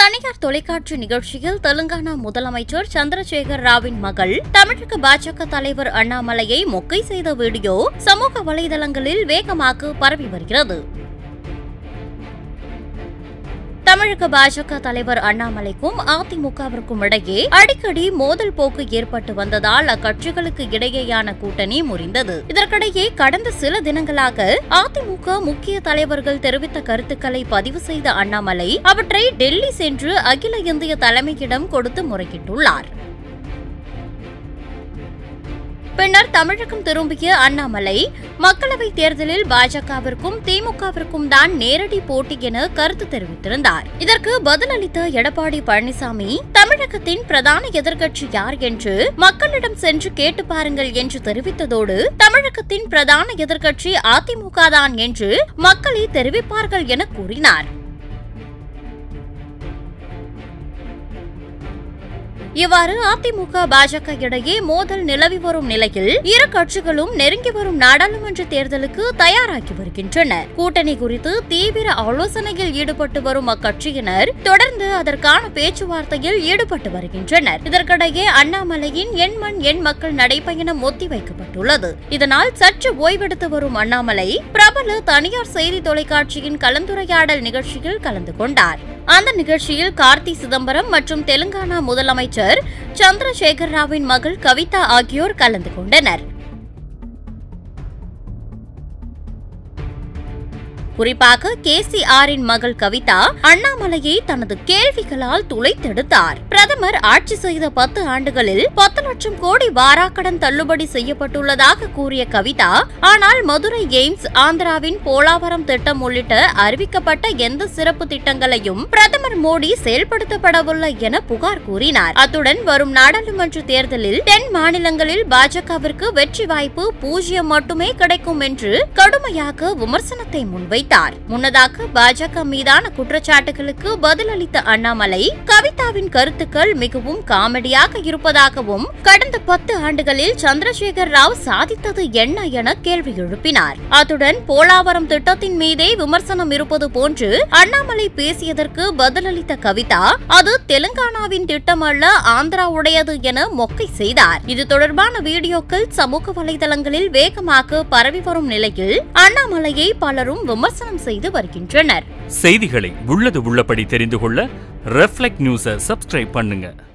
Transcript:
தனியார் தொலைக்காட்சி நிகழ்ச்சியில் தெலுங்கானா முதலமைச்சர் சந்திரசேகர் ராவின் மகள் தமிழக பாஜக தலைவர் அண்ணாமலையை மொக்கை செய்த வீடியோ சமூக வலைதளங்களில் வேகமாக பரவி வருகிறது தமிழக பாஜக தலைவர் அண்ணாமலைக்கும் அதிமுகவிற்கும் இடையே அடிக்கடி மோதல் போக்கு ஏற்பட்டு வந்ததால் அக்கட்சிகளுக்கு இடையேயான கூட்டணி முறிந்தது இதற்கிடையே கடந்த சில தினங்களாக அதிமுக முக்கிய தலைவர்கள் தெரிவித்த கருத்துக்களை பதிவு செய்த அண்ணாமலை அவற்றை டெல்லி சென்று அகில இந்திய தலைமையிடம் கொடுத்து முறையிட்டுள்ளார் பின்னர் தமிழகம் திரும்பிய அண்ணாமலை மக்களவைத் தேர்தலில் பாஜகவிற்கும் திமுகவிற்கும் தான் நேரடி போட்டி என கருத்து தெரிவித்திருந்தார் இதற்கு பதிலளித்த எடப்பாடி பழனிசாமி தமிழகத்தின் பிரதான எதிர்க்கட்சி யார் என்று மக்களிடம் சென்று கேட்டு பாருங்கள் என்று தெரிவித்ததோடு தமிழகத்தின் பிரதான எதிர்க்கட்சி அதிமுக தான் என்று மக்களே தெரிவிப்பார்கள் என கூறினார் இவ்வாறு அதிமுக பாஜக இடையே மோதல் நிலவி வரும் நிலையில் இரு கட்சிகளும் நெருங்கி வரும் நாடாளுமன்ற தேர்தலுக்கு தயாராகி வருகின்றனர் கூட்டணி குறித்து தீவிர ஆலோசனையில் ஈடுபட்டு வரும் அக்கட்சியினர் தொடர்ந்து அதற்கான பேச்சுவார்த்தையில் ஈடுபட்டு வருகின்றனர் இதற்கிடையே அண்ணாமலையின் எண் மண் எண் மக்கள் நடைபயணம் ஒத்திவைக்கப்பட்டுள்ளது இதனால் சற்று ஓய்வெடுத்து வரும் அண்ணாமலை பிரபல தனியார் செய்தி தொலைக்காட்சியின் கலந்துரையாடல் நிகழ்ச்சியில் கலந்து கொண்டார் அந்த நிகழ்ச்சியில் கார்த்தி சிதம்பரம் மற்றும் தெலுங்கானா முதலமைச்சர் சந்திரசேகர் ராவின் மகள் கவிதா ஆகியோர் கலந்து கொண்டனர் குறிப்பாக கேசிஆரின் மகள் கவிதா அண்ணாமலையை தனது கேள்விகளால் துளைத்தெடுத்தார் பிரதமர் ஆட்சி செய்த பத்து ஆண்டுகளில் பத்து லட்சம் கோடி வாராக்கடன் தள்ளுபடி செய்யப்பட்டுள்ளதாக கூறிய கவிதா ஆனால் மதுரை எய்ம்ஸ் ஆந்திராவின் போலாவரம் திட்டம் உள்ளிட்ட அறிவிக்கப்பட்ட எந்த சிறப்பு திட்டங்களையும் பிரதமர் மோடி செயல்படுத்தப்படவில்லை என புகார் கூறினார் அத்துடன் வரும் நாடாளுமன்ற தேர்தலில் தென் மாநிலங்களில் பாஜகவிற்கு வெற்றி வாய்ப்பு பூஜ்ஜியம் மட்டுமே கிடைக்கும் என்று கடுமையாக விமர்சனத்தை முன்வைத்தார் வைத்தார் முன்னதாக பாஜக மீதான குற்றச்சாட்டுகளுக்கு பதிலளித்த அண்ணாமலை கவிதாவின் கருத்துக்கள் மிகவும் காமெடியாக இருப்பதாகவும் கடந்த பத்து ஆண்டுகளில் சந்திரசேகர் ராவ் சாதித்தது என்ன என கேள்வி எழுப்பினார் அத்துடன் போலாவரம் திட்டத்தின் மீதே விமர்சனம் இருப்பது போன்று அண்ணாமலை பேசியதற்கு பதிலளித்த கவிதா அது தெலுங்கானாவின் திட்டம் அல்ல ஆந்திராவுடையது என மொக்கை செய்தார் இது தொடர்பான வீடியோக்கள் சமூக வலைதளங்களில் வேகமாக பரவி வரும் நிலையில் அண்ணாமலையை பலரும் விமர்சனம் செய்து வருகின்றனர் செய்திகளை உள்ளது உள்ளபடி தெரிந்து கொள்ள ரெஃப்ளெக்ட் நியூஸை சப்ஸ்கிரைப் பண்ணுங்க